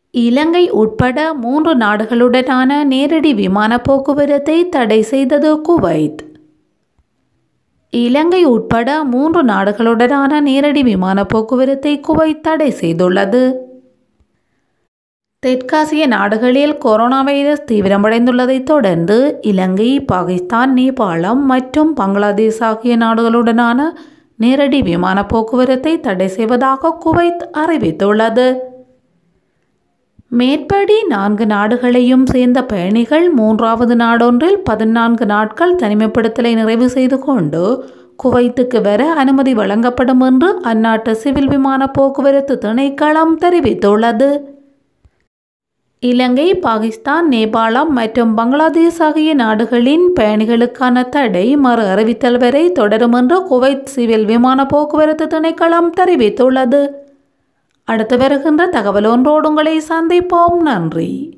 இலங்கை உட்பட மூன்று நாடுகளுடனான நேரடி விமான போக்குவரத்தை தடை செய்தது குவைத் இலங்கை உட்பட மூன்று நாடுகளுடனான நேரடி விமான போக்குவரத்தை குவைத் தடை செய்துள்ளது தெற்காசிய நாடுகளில் கொரோனா வைரஸ் தீவிரமடைந்துள்ளதைத் தொடர்ந்து இலங்கை பாகிஸ்தான் நேபாளம் மற்றும் பங்களாதேஷ் ஆகிய நாடுகளுடனான நேரடி விமான போக்குவரத்தை தடை செய்வதாக குவைத் அறிவித்துள்ளது மேற்படி நான்கு நாடுகளையும் சேர்ந்த பயணிகள் மூன்றாவது நாடொன்றில் பதினான்கு நாட்கள் தனிமைப்படுத்தலை நிறைவு செய்து கொண்டு குவைத்துக்கு வர அனுமதி வழங்கப்படும் என்று அந்நாட்டு சிவில் விமான போக்குவரத்து திணைக்களம் தெரிவித்துள்ளது இலங்கை பாகிஸ்தான் நேபாளம் மற்றும் பங்களாதேஷ் ஆகிய நாடுகளின் பயணிகளுக்கான தடை மறு அறிவித்தல் வரை தொடரும் என்று குவைத் சிவில் விமான போக்குவரத்து திணைக்களம் தெரிவித்துள்ளது அடுத்து வருகின்ற தகவல் ஒன்றோடு உங்களை சந்திப்போம் நன்றி